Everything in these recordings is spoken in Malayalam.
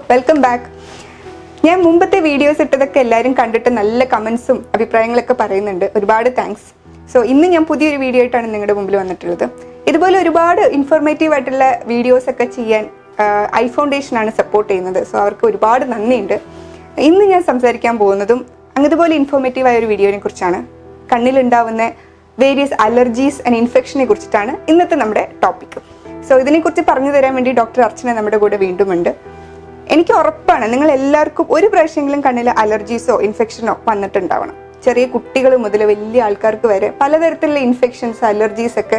വെൽക്കം ബാക്ക് ഞാൻ മുമ്പത്തെ വീഡിയോസ് ഇട്ടതൊക്കെ എല്ലാവരും കണ്ടിട്ട് നല്ല കമൻസും അഭിപ്രായങ്ങളൊക്കെ പറയുന്നുണ്ട് ഒരുപാട് താങ്ക്സ് സോ ഇന്ന് ഞാൻ പുതിയൊരു വീഡിയോ ആയിട്ടാണ് നിങ്ങളുടെ മുമ്പിൽ വന്നിട്ടുള്ളത് ഇതുപോലെ ഒരുപാട് ഇൻഫോർമേറ്റീവ് ആയിട്ടുള്ള വീഡിയോസ് ഒക്കെ ചെയ്യാൻ ഐ ഫൗണ്ടേഷൻ ആണ് സപ്പോർട്ട് ചെയ്യുന്നത് സോ അവർക്ക് ഒരുപാട് നന്ദിയുണ്ട് ഇന്ന് ഞാൻ സംസാരിക്കാൻ പോകുന്നതും അങ്ങതുപോലെ ഇൻഫോർമേറ്റീവ് ആയ ഒരു വീഡിയോനെ കുറിച്ചാണ് കണ്ണിലുണ്ടാവുന്ന വേരിയസ് അലർജീസ് ആൻഡ് ഇൻഫെക്ഷനെ കുറിച്ചിട്ടാണ് ഇന്നത്തെ നമ്മുടെ ടോപ്പിക് സോ ഇതിനെക്കുറിച്ച് പറഞ്ഞു തരാൻ വേണ്ടി ഡോക്ടർ അർച്ചന നമ്മുടെ കൂടെ വീണ്ടും ഉണ്ട് എനിക്ക് ഉറപ്പാണ് നിങ്ങൾ എല്ലാവർക്കും ഒരു പ്രാവശ്യമെങ്കിലും കണ്ണിൽ അലർജീസോ ഇൻഫെക്ഷനോ വന്നിട്ടുണ്ടാവണം ചെറിയ കുട്ടികൾ മുതൽ വലിയ ആൾക്കാർക്ക് വരെ പലതരത്തിലുള്ള ഇൻഫെക്ഷൻസ് അലർജീസ് ഒക്കെ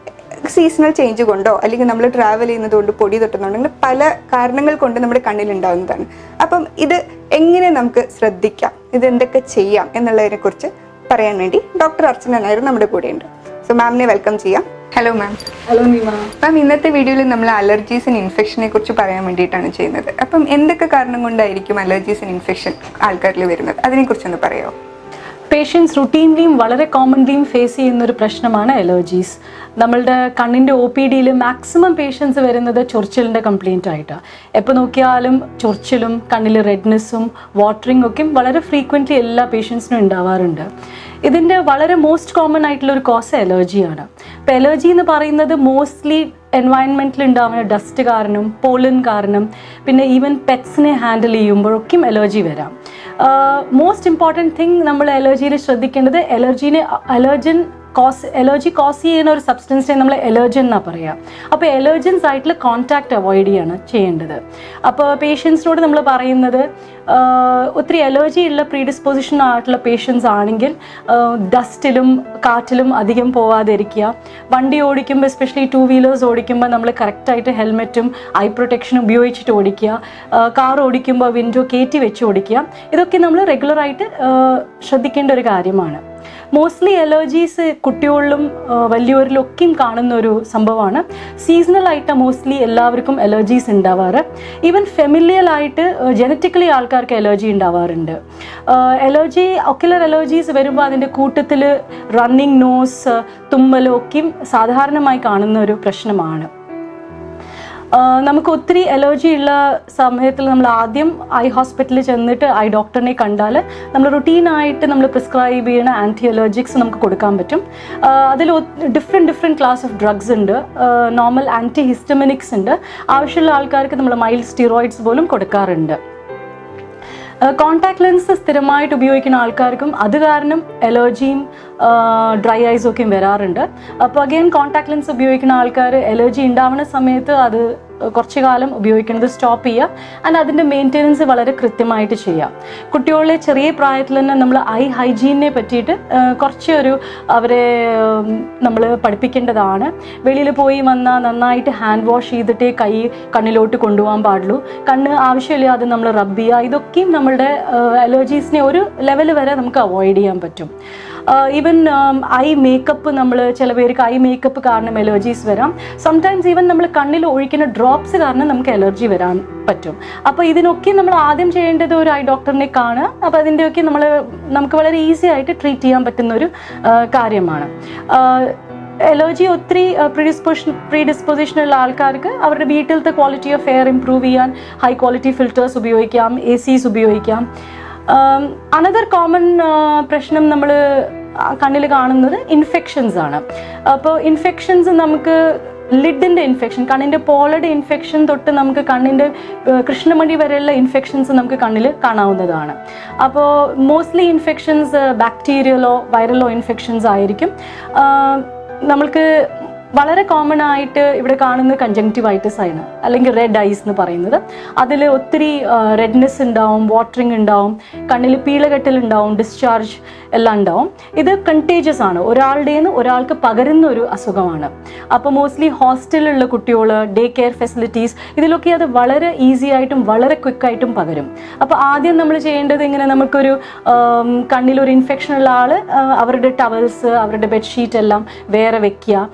സീസണൽ ചേഞ്ച് കൊണ്ടോ അല്ലെങ്കിൽ നമ്മൾ ട്രാവൽ ചെയ്യുന്നത് കൊണ്ട് പൊടി തൊട്ടുന്നുണ്ടെങ്കിൽ പല കാരണങ്ങൾ കൊണ്ട് നമ്മുടെ കണ്ണിൽ ഉണ്ടാകുന്നതാണ് അപ്പം ഇത് എങ്ങനെ നമുക്ക് ശ്രദ്ധിക്കാം ഇത് എന്തൊക്കെ ചെയ്യാം എന്നുള്ളതിനെ കുറിച്ച് പറയാൻ വേണ്ടി ഡോക്ടർ അർച്ചന നായർ നമ്മുടെ കൂടെയുണ്ട് സോ മാമിനെ വെൽക്കം ചെയ്യാം ഹലോ മാം ഹലോ നീമ അപ്പം ഇന്നത്തെ വീഡിയോയിൽ നമ്മൾ അലർജീസ് ആൻഡ് ഇൻഫെക്ഷനെ കുറിച്ച് പറയാൻ വേണ്ടിയിട്ടാണ് ചെയ്യുന്നത് അപ്പം എന്തൊക്കെ കാരണം കൊണ്ടായിരിക്കും അലർജീസ് ആൻഡ് ഇൻഫെക്ഷൻ ആൾക്കാരിൽ വരുന്നത് അതിനെക്കുറിച്ചൊന്ന് പറയാമോ പേഷ്യൻസ് റുട്ടീൻലിയും വളരെ കോമൺലിയും ഫേസ് ചെയ്യുന്ന ഒരു പ്രശ്നമാണ് അലർജീസ് നമ്മളുടെ കണ്ണിൻ്റെ ഒ പി ഡിയിൽ മാക്സിമം പേഷ്യൻസ് വരുന്നത് ചൊറിച്ചിലിൻ്റെ കംപ്ലയിൻ്റ് ആയിട്ടാണ് എപ്പോൾ നോക്കിയാലും ചൊറിച്ചിലും കണ്ണിൽ റെഡ്നെസ്സും വാട്ടറിംഗ് ഒക്കെ വളരെ ഫ്രീക്വൻ്റ്ലി എല്ലാ പേഷ്യൻസിനും ഉണ്ടാവാറുണ്ട് ഇതിൻ്റെ വളരെ മോസ്റ്റ് കോമൺ ആയിട്ടുള്ള ഒരു കോസ് അലർജിയാണ് ഇപ്പോൾ അലർജി എന്ന് പറയുന്നത് മോസ്റ്റ്ലി എൻവയൺമെൻറ്റിൽ ഉണ്ടാവുന്ന ഡസ്റ്റ് കാരണം പോളൻ കാരണം പിന്നെ ഈവൻ പെറ്റ്സിനെ ഹാൻഡിൽ ചെയ്യുമ്പോഴൊക്കെയും അലർജി വരാം മോസ്റ്റ് ഇമ്പോർട്ടൻറ്റ് തിങ് നമ്മൾ അലർജിയിൽ ശ്രദ്ധിക്കേണ്ടത് അലർജീനെ അലർജൻ കോസ് അലർജി കോസ് ചെയ്യുന്ന ഒരു സബ്സ്റ്റൻസിനെ നമ്മൾ എലർജൻ എന്നാണ് പറയുക അപ്പോൾ എലർജൻസ് ആയിട്ടുള്ള കോൺടാക്റ്റ് അവോയ്ഡ് ചെയ്യാണ് ചെയ്യേണ്ടത് അപ്പോൾ പേഷ്യൻസിനോട് നമ്മൾ പറയുന്നത് ആഹ് ഒത്തിരി അലർജി ഉള്ള പ്രീഡിസ്പോസിഷൻ ആയിട്ടുള്ള പേഷ്യൻസ് ആണെങ്കിൽ ഡസ്റ്റിലും കാറ്റിലും അധികം പോവാതിരിക്കുക വണ്ടി ഓടിക്കുമ്പോൾ എസ്പെഷ്യലി ടു വീലേഴ്സ് ഓടിക്കുമ്പോൾ നമ്മൾ കറക്റ്റായിട്ട് ഹെൽമെറ്റും ഐ പ്രൊട്ടക്ഷനും ഉപയോഗിച്ചിട്ട് ഓടിക്കുക കാർ ഓടിക്കുമ്പോൾ വിൻഡോ കയറ്റി വെച്ച് ഓടിക്കുക ഇതൊക്കെ നമ്മൾ റെഗുലറായിട്ട് ശ്രദ്ധിക്കേണ്ട ഒരു കാര്യമാണ് മോസ്റ്റ്ലി അലർജീസ് കുട്ടികളിലും ആ, വലിയവരിലും ഒക്കെയും കാണുന്ന ഒരു സംഭവമാണ് സീസണൽ ആയിട്ട് മോസ്റ്റ്ലി എല്ലാവർക്കും അലർജീസ് ഉണ്ടാവാറ് ഈവൻ ഫെമിലിയൽ ആയിട്ട് ജനറ്റിക്കലി ആൾക്കാർക്ക് അലർജി ഉണ്ടാവാറുണ്ട് അലർജി ഒക്കുലർ അലർജീസ് വരുമ്പോൾ അതിൻ്റെ കൂട്ടത്തിൽ റണ്ണിങ് നോസ് തുമ്മലും ഒക്കെയും സാധാരണമായി കാണുന്ന ഒരു പ്രശ്നമാണ് ആഹ് നമുക്ക് ഒത്തിരി അലർജി ഉള്ള സമയത്തിൽ നമ്മൾ ആദ്യം ഐ ഹോസ്പിറ്റലിൽ ചെന്നിട്ട് ഐ ഡോക്ടറിനെ കണ്ടാൽ നമ്മൾ റുട്ടീനായിട്ട് നമ്മൾ പ്രിസ്ക്രൈബ് ചെയ്യുന്ന ആൻറ്റി അലർജിക്സ് നമുക്ക് കൊടുക്കാൻ പറ്റും ആഹ് അതിൽ different different class of drugs ഉണ്ട് നോർമൽ ആൻറ്റി ഹിസ്റ്റമിനിക്സ് ഉണ്ട് ആവശ്യമുള്ള ആൾക്കാർക്ക് നമ്മൾ മൈൽഡ് സ്റ്റിറോയിഡ്സ് പോലും കൊടുക്കാറുണ്ട് കോൺടാക്ട് ലെൻസ് സ്ഥിരമായിട്ട് ഉപയോഗിക്കുന്ന ആൾക്കാർക്കും അത് കാരണം അലർജിയും ഡ്രൈ ഐസും ഒക്കെ വരാറുണ്ട് അപ്പോൾ അഗെയിൻ കോൺടാക്ട് ലെൻസ് ഉപയോഗിക്കുന്ന ആൾക്കാർ അലർജി ഉണ്ടാവുന്ന സമയത്ത് അത് കുറച്ച് കാലം ഉപയോഗിക്കുന്നത് സ്റ്റോപ്പ് ചെയ്യുക ആൻഡ് അതിൻ്റെ മെയിൻ്റെനൻസ് വളരെ കൃത്യമായിട്ട് ചെയ്യുക കുട്ടികളെ ചെറിയ പ്രായത്തിൽ തന്നെ നമ്മൾ ഐ ഹൈജീനെ പറ്റിയിട്ട് ആ, കുറച്ച് ഒരു അവരെ നമ്മൾ പഠിപ്പിക്കേണ്ടതാണ് വെളിയിൽ പോയി വന്നാൽ നന്നായിട്ട് ഹാൻഡ് വാഷ് ചെയ്തിട്ടേ കൈ കണ്ണിലോട്ട് കൊണ്ടുപോകാൻ പാടുള്ളൂ കണ്ണ് ആവശ്യമില്ലാതെ നമ്മൾ റബ്ബ് ചെയ്യുക ഇതൊക്കെയും നമ്മളുടെ അലർജീസിനെ ഒരു ലെവൽ വരെ നമുക്ക് അവോയ്ഡ് ചെയ്യാൻ പറ്റും ഈവൻ ഐ മേക്കപ്പ് നമ്മൾ ചില പേർക്ക് ഐ മേക്കപ്പ് കാരണം അലർജീസ് വരാം സംടൈംസ് ഈവൻ നമ്മൾ കണ്ണിൽ ഒഴിക്കുന്ന ഡ്രോപ്സ് കാരണം നമുക്ക് അലർജി വരാൻ പറ്റും അപ്പോൾ ഇതിനൊക്കെ നമ്മൾ ആദ്യം ചെയ്യേണ്ടത് ഒരു ഐ ഡോക്ടറിനെ കാണുക അപ്പോൾ അതിൻ്റെയൊക്കെ നമ്മൾ നമുക്ക് വളരെ ഈസി ആയിട്ട് ട്രീറ്റ് ചെയ്യാൻ പറ്റുന്ന ഒരു ആ, കാര്യമാണ് അലർജി ഒത്തിരി പ്രീഡിസ്പോഷൻ പ്രീഡിസ്പോസിഷനുള്ള ആൾക്കാർക്ക് അവരുടെ വീട്ടിലത്തെ ക്വാളിറ്റി ഓഫ് എയർ ഇംപ്രൂവ് ചെയ്യാൻ ഹൈ ക്വാളിറ്റി ഫിൽറ്റേഴ്സ് ഉപയോഗിക്കാം എ സീസ് ഉപയോഗിക്കാം അനദർ കോമൺ പ്രശ്നം നമ്മൾ കണ്ണിൽ കാണുന്നത് ഇൻഫെക്ഷൻസ് ആണ് അപ്പോൾ ഇൻഫെക്ഷൻസ് നമുക്ക് ലിഡിൻ്റെ ഇൻഫെക്ഷൻ കണ്ണിൻ്റെ പോളയുടെ ഇൻഫെക്ഷൻ തൊട്ട് നമുക്ക് കണ്ണിൻ്റെ ഏഹ്, കൃഷ്ണമണി വരെയുള്ള ഇൻഫെക്ഷൻസ് നമുക്ക് കണ്ണിൽ കാണാവുന്നതാണ് അപ്പോൾ മോസ്റ്റ്ലി ഇൻഫെക്ഷൻസ് ബാക്ടീരിയലോ വൈറലോ ഇൻഫെക്ഷൻസ് ആയിരിക്കും ആഹ്, നമ്മൾക്ക് വളരെ കോമൺ ആയിട്ട് ഇവിടെ കാണുന്ന കൺജങ്ക്റ്റിവൈറ്റിസ് ആണ് അല്ലെങ്കിൽ റെഡ് ഐസ് എന്ന് പറയുന്നത് അതിൽ ഒത്തിരി റെഡ്നെസ് ഉണ്ടാവും വാട്ടറിങ് ഉണ്ടാവും കണ്ണിൽ പീളകെട്ടൽ ഉണ്ടാവും ഡിസ്ചാർജ് എല്ലാം ഉണ്ടാവും ഇത് കണ്ടേജിയസ് ആണ് ഒരാളുടെ നിന്ന് ഒരാൾക്ക് പകരുന്ന ഒരു അസുഖമാണ് അപ്പോൾ മോസ്റ്റ്ലി ഹോസ്റ്റലിലുള്ള കുട്ടികൾ ഡേ കെയർ ഫെസിലിറ്റീസ് ഇതിലൊക്കെ അത് വളരെ ഈസി ആയിട്ടും വളരെ ക്വിക്കായിട്ടും പകരും അപ്പോൾ ആദ്യം നമ്മൾ ചെയ്യേണ്ടത് ഇങ്ങനെ നമുക്കൊരു ആം, കണ്ണിലൊരു ഇൻഫെക്ഷൻ ഉള്ള ആൾ അവരുടെ ടവൽസ് അവരുടെ ബെഡ്ഷീറ്റ് എല്ലാം വേറെ വെക്കുക കൈകൾ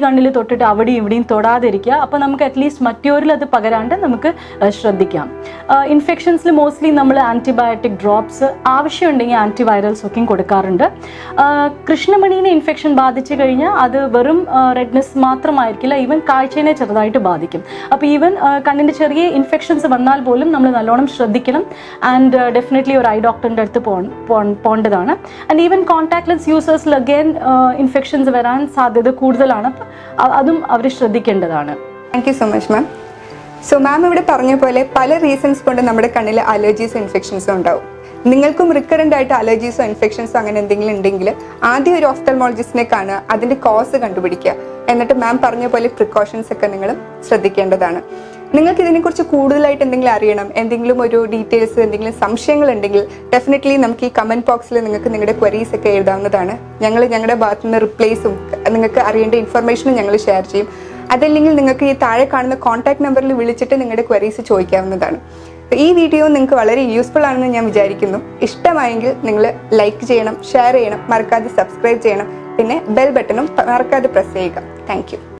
കണ്ണിൽ തൊട്ടിട്ട് അവിടെയും ഇവിടെയും തൊടാതിരിക്കുക അപ്പോൾ നമുക്ക് അറ്റ്ലീസ്റ്റ് മറ്റൊരിൽ അത് പകരാണ്ട് നമുക്ക് ആ, ശ്രദ്ധിക്കാം ഇൻഫെക്ഷൻസിൽ മോസ്റ്റ്ലി നമ്മൾ ആൻറ്റിബയോട്ടിക് ഡ്രോപ്സ് ആവശ്യമുണ്ടെങ്കിൽ ആൻറ്റിവൈറൽസ് ഒക്കെ കൊടുക്കാറുണ്ട് ആ, കൃഷ്ണമണീനെ ഇൻഫെക്ഷൻ ബാധിച്ചു കഴിഞ്ഞാൽ അത് വെറും റെഡ്നെസ് മാത്രമായിരിക്കില്ല ഈവൻ കാഴ്ചയെ ചെറുതായിട്ട് ബാധിക്കും അപ്പോൾ ഈവൻ കണ്ണിൻ്റെ ചെറിയ ഇൻഫെക്ഷൻസ് വന്നാൽ പോലും നമ്മൾ നല്ലോണം ശ്രദ്ധിക്കണം ആൻഡ് ഡെഫിനറ്റ്ലി ഒരു ഐ ഡോക്ടറിൻ്റെ അടുത്ത് പോ പോകേണ്ടതാണ് ആൻഡ് ഈവൻ കോൺടാക്ട് ലെൻസ് യൂസേഴ്സിൽ അഗൈൻ ഇൻഫെക്ഷൻസ് വരാൻ സാധ്യത കൂടുതലാണ് അപ്പം അ- അതും അവർ ശ്രദ്ധിക്കേണ്ടതാണ് thank you so much ma'am so ma'am ഇവിടെ പറഞ്ഞ പോലെ പല റീസൺസ് കൊണ്ട് നമ്മുടെ കണ്ണിൽ അലർജീസും ഇൻഫെക്ഷൻസും ഉണ്ടാവും നിങ്ങൾക്കും റിക്കറൻ്റ് ആയിട്ട് അലർജീസോ ഇൻഫെക്ഷൻസോ അങ്ങനെ എന്തെങ്കിലും ഉണ്ടെങ്കിൽ ആദ്യം ഒരു ഓഫ്തൽമോളജിസ്റ്റിനെ കാണുക അതിന്റെ കോസ് കണ്ടുപിടിക്കുക എന്നിട്ട് മാം പറഞ്ഞ പോലെ പ്രിക്കോഷൻസ് ഒക്കെ നിങ്ങൾ ശ്രദ്ധിക്കേണ്ടതാണ് നിങ്ങൾക്ക് ഇതിനെക്കുറിച്ച് കൂടുതലായിട്ട് എന്തെങ്കിലും അറിയണം എന്തെങ്കിലും ഒരു ഡീറ്റെയിൽസ് എന്തെങ്കിലും സംശയങ്ങൾ ഉണ്ടെങ്കിൽ ഡെഫിനറ്റ്ലി നമുക്ക് ഈ കമന്റ് ബോക്സിൽ നിങ്ങൾക്ക് നിങ്ങളുടെ ക്വരീസ് ഒക്കെ എഴുതാവുന്നതാണ് ഞങ്ങൾ ഞങ്ങളുടെ ഭാഗത്തു നിന്ന് റിപ്ലൈസും നിങ്ങൾക്ക് അറിയേണ്ട ഇൻഫർമേഷനും ഞങ്ങൾ ഷെയർ ചെയ്യും അതല്ലെങ്കിൽ നിങ്ങൾക്ക് ഈ താഴെ കാണുന്ന കോൺടാക്ട് നമ്പറിൽ വിളിച്ചിട്ട് നിങ്ങളുടെ ക്വരീസ് ചോദിക്കാവുന്നതാണ് ഈ വീഡിയോ നിങ്ങൾക്ക് വളരെ യൂസ്ഫുൾ ആണെന്ന് ഞാൻ വിചാരിക്കുന്നു ഇഷ്ടമായെങ്കിൽ നിങ്ങൾ ലൈക്ക് ചെയ്യണം ഷെയർ ചെയ്യണം മറക്കാതെ സബ്സ്ക്രൈബ് ചെയ്യണം പിന്നെ ബെൽ ബട്ടണും മറക്കാതെ പ്രസ് ചെയ്യുക താങ്ക്